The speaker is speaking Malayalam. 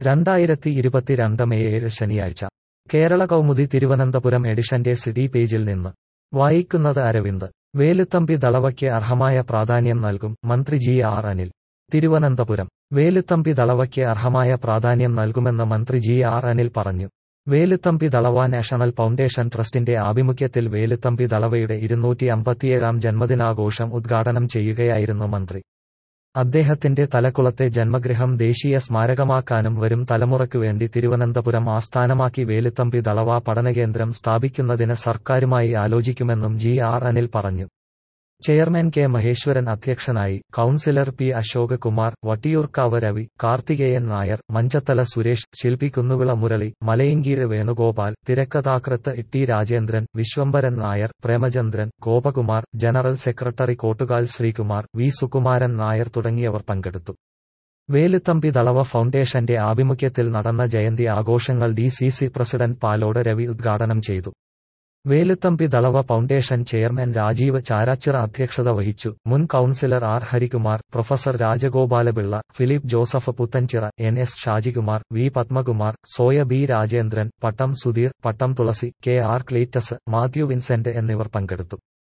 രണ്ടായിരത്തി ഇരുപത്തിരണ്ട് മെയ് ഏഴ് ശനിയാഴ്ച കേരള കൗമുദി തിരുവനന്തപുരം എഡിഷന്റെ സിഡി പേജിൽ നിന്ന് വായിക്കുന്നത് അരവിന്ദ് വേലുത്തമ്പി ദളവയ്ക്ക് അർഹമായ പ്രാധാന്യം നൽകും മന്ത്രി ജി ആർ അനിൽ തിരുവനന്തപുരം വേലുത്തമ്പി ദളവയ്ക്ക് അർഹമായ പ്രാധാന്യം നൽകുമെന്ന് മന്ത്രി ജി ആർ അനിൽ പറഞ്ഞു വേലുത്തമ്പി ദളവ നാഷണൽ ഫൗണ്ടേഷൻ ട്രസ്റ്റിന്റെ ആഭിമുഖ്യത്തിൽ വേലുത്തമ്പി ദളവയുടെ ഇരുന്നൂറ്റി അമ്പത്തിയേഴാം ജന്മദിനാഘോഷം ഉദ്ഘാടനം ചെയ്യുകയായിരുന്നു മന്ത്രി അദ്ദേഹത്തിന്റെ തലക്കുളത്തെ ജന്മഗൃഹം ദേശീയ സ്മാരകമാക്കാനും വരും തലമുറയ്ക്കു വേണ്ടി തിരുവനന്തപുരം ആസ്ഥാനമാക്കി വേലുത്തമ്പി ദളവ പഠനകേന്ദ്രം സ്ഥാപിക്കുന്നതിന് സർക്കാരുമായി ആലോചിക്കുമെന്നും ജി ആർ അനിൽ പറഞ്ഞു ചെയർമാൻ കെ മഹേശ്വരൻ അധ്യക്ഷനായി കൌൺസിലർ പി അശോക് കുമാർ വട്ടിയൂർക്കാവ് രവി കാർത്തികേയൻ നായർ മഞ്ചത്തല സുരേഷ് ശില്പി കുന്നുവിള മുരളി മലയങ്കീര് വേണുഗോപാൽ തിരക്കഥാകൃത്ത് T Rajendran Viswambharan Nair Premachandran Gopakumar general secretary Kottukal Sreekumar V Sukumaran Nair തുടങ്ങിയവർ പങ്കെടുത്തു വേലുത്തമ്പി ദളവ ഫൗണ്ടേഷന്റെ ആഭിമുഖ്യത്തിൽ നടന്ന ജയന്തി ആഘോഷങ്ങൾ D C C president Palode Ravi ഉദ്ഘാടനം ചെയ്തു വേലുത്തമ്പി ദളവ ഫൗണ്ടേഷൻ ചെയർമാൻ രാജീവ് ചാരാച്ചിറ അധ്യക്ഷത വഹിച്ചു മുൻ councillor R Harikumar professor Rajagopalapillai Philip Joseph Puthenchira N S Shajikumar V Padmakumar Soya B Rajendran Pattom Sudheer Pattom Thulasi K R Cletus Mathew Vincent എന്നിവർ പങ്കെടുത്തു